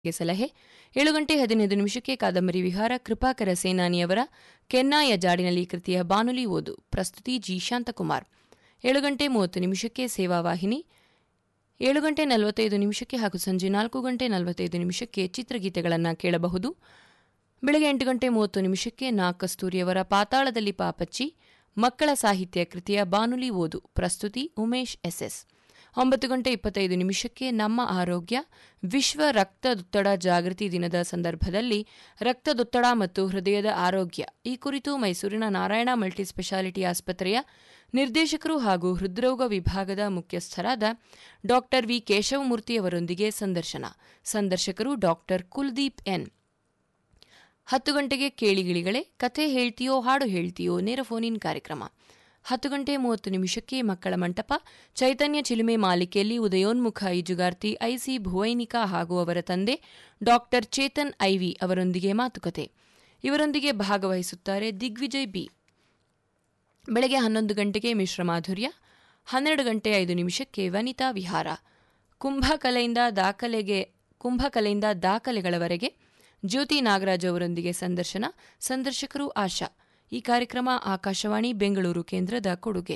ಗೆ ಸಲಹೆ ಏಳು ಗಂಟೆ ಹದಿನೈದು ನಿಮಿಷಕ್ಕೆ ಕಾದಂಬರಿ ವಿಹಾರ ಕೃಪಾಕರ ಸೇನಾನಿಯವರ ಕೆನ್ನಾಯ ಜಾಡಿನಲ್ಲಿ ಕೃತಿಯ ಬಾನುಲಿ ಓದು ಪ್ರಸ್ತುತಿ ಜಿ ಶಾಂತಕುಮಾರ್ ಏಳು ಗಂಟೆ ಮೂವತ್ತು ನಿಮಿಷಕ್ಕೆ ಸೇವಾ ವಾಹಿನಿ ಏಳು ಗಂಟೆ ನಲವತ್ತೈದು ನಿಮಿಷಕ್ಕೆ ಹಾಗೂ ಸಂಜೆ ನಾಲ್ಕು ಗಂಟೆ ನಲವತ್ತೈದು ನಿಮಿಷಕ್ಕೆ ಚಿತ್ರಗೀತೆಗಳನ್ನು ಕೇಳಬಹುದು ಬೆಳಗ್ಗೆ ಎಂಟು ಗಂಟೆ ಮೂವತ್ತು ನಿಮಿಷಕ್ಕೆ ನಾ ಕಸ್ತೂರಿಯವರ ಪಾತಾಳದಲ್ಲಿ ಪಾಪಚ್ಚಿ ಮಕ್ಕಳ ಸಾಹಿತ್ಯ ಕೃತಿಯ ಬಾನುಲಿ ಓದು ಪ್ರಸ್ತುತಿ ಉಮೇಶ್ ಎಸ್ಎಸ್ ಒಂಬತ್ತು ಗಂಟೆ ಇಪ್ಪತ್ತೈದು ನಿಮಿಷಕ್ಕೆ ನಮ್ಮ ಆರೋಗ್ಯ ವಿಶ್ವ ರಕ್ತದೊತ್ತಡ ಜಾಗೃತಿ ದಿನದ ಸಂದರ್ಭದಲ್ಲಿ ರಕ್ತದೊತ್ತಡ ಮತ್ತು ಹೃದಯದ ಆರೋಗ್ಯ ಈ ಕುರಿತು ಮೈಸೂರಿನ ನಾರಾಯಣ ಮಲ್ಟಿ ಸ್ಪೆಷಾಲಿಟಿ ಆಸ್ಪತ್ರೆಯ ನಿರ್ದೇಶಕರು ಹಾಗೂ ಹೃದ್ರೋಗ ವಿಭಾಗದ ಮುಖ್ಯಸ್ಥರಾದ ಡಾಕ್ಟರ್ ವಿ ಕೇಶವಮೂರ್ತಿ ಅವರೊಂದಿಗೆ ಸಂದರ್ಶನ ಸಂದರ್ಶಕರು ಡಾಕ್ಟರ್ ಕುಲ್ದೀಪ್ ಎನ್ ಹತ್ತು ಗಂಟೆಗೆ ಕೇಳಿಗಿಳಿಗಳೇ ಕಥೆ ಹೇಳ್ತೀಯೋ ಹಾಡು ಹೇಳ್ತೀಯೋ ನೇರ ಫೋನ್ ಇನ್ ಕಾರ್ಯಕ್ರಮ ಹತ್ತು ಗಂಟೆ ಮೂವತ್ತು ನಿಮಿಷಕ್ಕೆ ಮಕ್ಕಳ ಮಂಟಪ ಚೈತನ್ಯ ಚಿಲುಮೆ ಮಾಲಿಕೆಯಲ್ಲಿ ಉದಯೋನ್ಮುಖ ಈಜುಗಾರ್ತಿ ಐಸಿ ಭುವೈನಿಕಾ ಹಾಗೂ ಅವರ ತಂದೆ ಡಾಕ್ಟರ್ ಚೇತನ್ ಐವಿ ಅವರೊಂದಿಗೆ ಮಾತುಕತೆ ಇವರೊಂದಿಗೆ ಭಾಗವಹಿಸುತ್ತಾರೆ ದಿಗ್ವಿಜಯ್ ಬಿ ಬೆಳಗ್ಗೆ ಹನ್ನೊಂದು ಗಂಟೆಗೆ ಮಿಶ್ರ ಮಾಧುರ್ಯ ಹನ್ನೆರಡು ಗಂಟೆ ಐದು ನಿಮಿಷಕ್ಕೆ ವನಿತಾ ವಿಹಾರ ಕುಂಭಕಲೆಯಿಂದ ದಾಖಲೆಗೆ ಕುಂಭಕಲೆಯಿಂದ ದಾಖಲೆಗಳವರೆಗೆ ಜ್ಯೋತಿ ನಾಗರಾಜ್ ಅವರೊಂದಿಗೆ ಸಂದರ್ಶನ ಸಂದರ್ಶಕರು ಆಶಾ ಈ ಕಾರ್ಯಕ್ರಮ ಆಕಾಶವಾಣಿ ಬೆಂಗಳೂರು ಕೇಂದ್ರದ ಕೊಡುಗೆ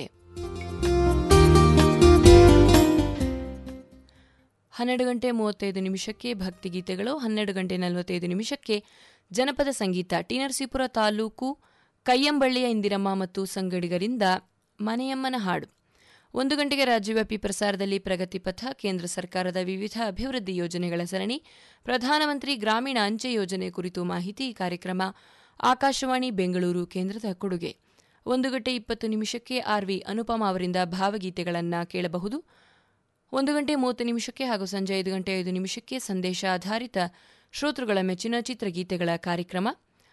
ಹನ್ನೆರಡು ಗಂಟೆ ಮೂವತ್ತೈದು ನಿಮಿಷಕ್ಕೆ ಭಕ್ತಿಗೀತೆಗಳು ಹನ್ನೆರಡು ಗಂಟೆ ನಲವತ್ತೈದು ನಿಮಿಷಕ್ಕೆ ಜನಪದ ಸಂಗೀತ ಟಿ ನರಸೀಪುರ ತಾಲೂಕು ಕಯ್ಯಂಬಳ್ಳಿಯ ಇಂದಿರಮ್ಮ ಮತ್ತು ಸಂಗಡಿಗರಿಂದ ಮನೆಯಮ್ಮನ ಹಾಡು ಒಂದು ಗಂಟೆಗೆ ರಾಜ್ಯವ್ಯಾಪಿ ಪ್ರಸಾರದಲ್ಲಿ ಪ್ರಗತಿ ಪಥ ಕೇಂದ್ರ ಸರ್ಕಾರದ ವಿವಿಧ ಅಭಿವೃದ್ಧಿ ಯೋಜನೆಗಳ ಸರಣಿ ಪ್ರಧಾನಮಂತ್ರಿ ಗ್ರಾಮೀಣ ಅಂಚೆ ಯೋಜನೆ ಕುರಿತು ಮಾಹಿತಿ ಕಾರ್ಯಕ್ರಮ ಆಕಾಶವಾಣಿ ಬೆಂಗಳೂರು ಕೇಂದ್ರದ ಕೊಡುಗೆ ಒಂದು ಗಂಟೆ ಇಪ್ಪತ್ತು ನಿಮಿಷಕ್ಕೆ ಆರ್ವಿ ಅನುಪಮ ಅವರಿಂದ ಭಾವಗೀತೆಗಳನ್ನು ಕೇಳಬಹುದು ಒಂದು ಗಂಟೆ ಮೂವತ್ತು ನಿಮಿಷಕ್ಕೆ ಹಾಗೂ ಸಂಜೆ ಐದು ಗಂಟೆ ಐದು ನಿಮಿಷಕ್ಕೆ ಸಂದೇಶ ಆಧಾರಿತ ಶ್ರೋತೃಗಳ ಮೆಚ್ಚಿನ ಚಿತ್ರಗೀತೆಗಳ ಕಾರ್ಯಕ್ರಮ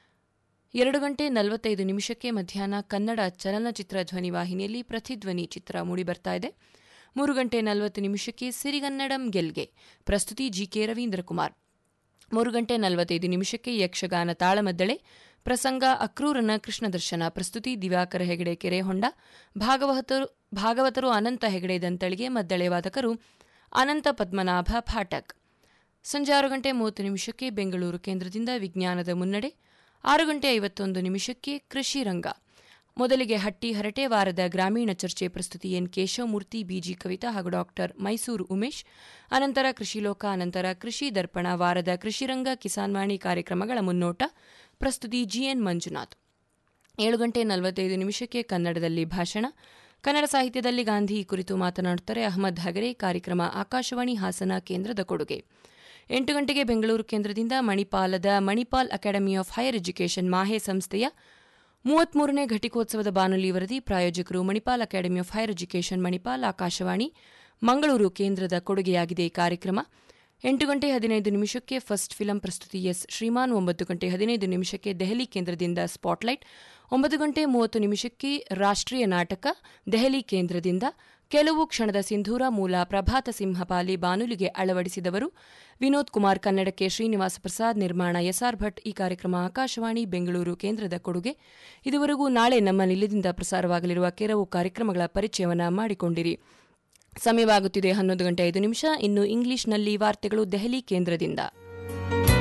ಎರಡು ಗಂಟೆ ನಲವತ್ತೈದು ನಿಮಿಷಕ್ಕೆ ಮಧ್ಯಾಹ್ನ ಕನ್ನಡ ಚಲನಚಿತ್ರ ಧ್ವನಿವಾಹಿನಿಯಲ್ಲಿ ಪ್ರತಿಧ್ವನಿ ಚಿತ್ರ ಮೂಡಿಬರ್ತಾ ಇದೆ ಮೂರು ಗಂಟೆ ನಲವತ್ತು ನಿಮಿಷಕ್ಕೆ ಸಿರಿಗನ್ನಡಂ ಗೆಲ್ಗೆ ಪ್ರಸ್ತುತಿ ಜಿಕೆ ರವೀಂದ್ರ ಕುಮಾರ್ ಮೂರು ಗಂಟೆ ನಲವತ್ತೈದು ನಿಮಿಷಕ್ಕೆ ಯಕ್ಷಗಾನ ತಾಳಮದ್ದಳೆ ಪ್ರಸಂಗ ಅಕ್ರೂರನ ಕೃಷ್ಣದರ್ಶನ ಪ್ರಸ್ತುತಿ ದಿವಾಕರ ಹೆಗಡೆ ಕೆರೆಹೊಂಡ ಭಾಗವತರು ಭಾಗವತರು ಅನಂತ ಹೆಗಡೆ ದಂತಳಿಗೆ ಮದ್ದಳೆ ವಾದಕರು ಅನಂತ ಪದ್ಮನಾಭ ಫಾಟಕ್ ಸಂಜೆ ಆರು ಗಂಟೆ ಮೂವತ್ತು ನಿಮಿಷಕ್ಕೆ ಬೆಂಗಳೂರು ಕೇಂದ್ರದಿಂದ ವಿಜ್ಞಾನದ ಮುನ್ನಡೆ ಆರು ಗಂಟೆ ಐವತ್ತೊಂದು ನಿಮಿಷಕ್ಕೆ ಕೃಷಿ ರಂಗ ಮೊದಲಿಗೆ ಹಟ್ಟಿ ಹರಟೆ ವಾರದ ಗ್ರಾಮೀಣ ಚರ್ಚೆ ಪ್ರಸ್ತುತಿ ಎನ್ ಕೇಶವಮೂರ್ತಿ ಬಿಜಿ ಕವಿತಾ ಹಾಗೂ ಡಾಕ್ಟರ್ ಮೈಸೂರು ಉಮೇಶ್ ಅನಂತರ ಕೃಷಿ ಲೋಕ ಅನಂತರ ಕೃಷಿ ದರ್ಪಣ ವಾರದ ಕೃಷಿರಂಗ ಕಿಸಾನ್ವಾಣಿ ಕಾರ್ಯಕ್ರಮಗಳ ಮುನ್ನೋಟ ಪ್ರಸ್ತುತಿ ಜಿಎನ್ ಮಂಜುನಾಥ್ ಏಳು ಗಂಟೆ ನಲವತ್ತೈದು ನಿಮಿಷಕ್ಕೆ ಕನ್ನಡದಲ್ಲಿ ಭಾಷಣ ಕನ್ನಡ ಸಾಹಿತ್ಯದಲ್ಲಿ ಗಾಂಧಿ ಈ ಕುರಿತು ಮಾತನಾಡುತ್ತಾರೆ ಅಹಮದ್ ಹಗರೆ ಕಾರ್ಯಕ್ರಮ ಆಕಾಶವಾಣಿ ಹಾಸನ ಕೇಂದ್ರದ ಕೊಡುಗೆ ಎಂಟು ಗಂಟೆಗೆ ಬೆಂಗಳೂರು ಕೇಂದ್ರದಿಂದ ಮಣಿಪಾಲದ Manipal academy of higher education MAHE ಸಂಸ್ಥೆಯ ಮೂವತ್ಮೂರನೇ ಘಟಿಕೋತ್ಸವದ ಬಾನುಲಿ ವರದಿ ಪ್ರಾಯೋಜಕರು Manipal academy of higher education Manipal Akashvani Mangaluru ಕೇಂದ್ರದ ಕೊಡುಗೆಯಾಗಿದೆ ಈ ಕಾರ್ಯಕ್ರಮ ಎಂಟು ಗಂಟೆ ಹದಿನೈದು ನಿಮಿಷಕ್ಕೆ ಫಸ್ಟ್ ಫಿಲಂ ಪ್ರಸ್ತುತಿ ಎಸ್ ಶ್ರೀಮಾನ್ ಒಂಬತ್ತು ಗಂಟೆ ಹದಿನೈದು ನಿಮಿಷಕ್ಕೆ ದೆಹಲಿ ಕೇಂದ್ರದಿಂದ ಸ್ಪಾಟ್ಲೈಟ್ ಒಂಬತ್ತು ಗಂಟೆ ಮೂವತ್ತು ನಿಮಿಷಕ್ಕೆ ರಾಷ್ಟ್ರೀಯ ನಾಟಕ ದೆಹಲಿ ಕೇಂದ್ರದಿಂದ ಕೆಲವು ಕ್ಷಣದ ಸಿಂಧೂರ ಮೂಲ ಪ್ರಭಾತ ಸಿಂಹಪಾಲಿ ಬಾನುಲಿಗೆ ಅಳವಡಿಸಿದವರು ವಿನೋದ್ ಕುಮಾರ್ ಕನ್ನಡಕ್ಕೆ ಶ್ರೀನಿವಾಸ ಪ್ರಸಾದ್ ನಿರ್ಮಾಣ ಎಸ್ಆರ್ ಭಟ್ ಈ ಕಾರ್ಯಕ್ರಮ ಆಕಾಶವಾಣಿ ಬೆಂಗಳೂರು ಕೇಂದ್ರದ ಕೊಡುಗೆ ಇದುವರೆಗೂ ನಾಳೆ ನಮ್ಮ ನಿಲಯದಿಂದ ಪ್ರಸಾರವಾಗಲಿರುವ ಕೆಲವು ಕಾರ್ಯಕ್ರಮಗಳ ಪರಿಚಯವನ್ನ ಮಾಡಿಕೊಂಡಿರಿ ಸಮಯವಾಗುತ್ತಿದೆ ಹನ್ನೊಂದು ಗಂಟೆ ಐದು ನಿಮಿಷ ಇನ್ನು ಇಂಗ್ಲಿಷ್ನಲ್ಲಿ ವಾರ್ತೆಗಳು ದೆಹಲಿ ಕೇಂದ್ರದಿಂದ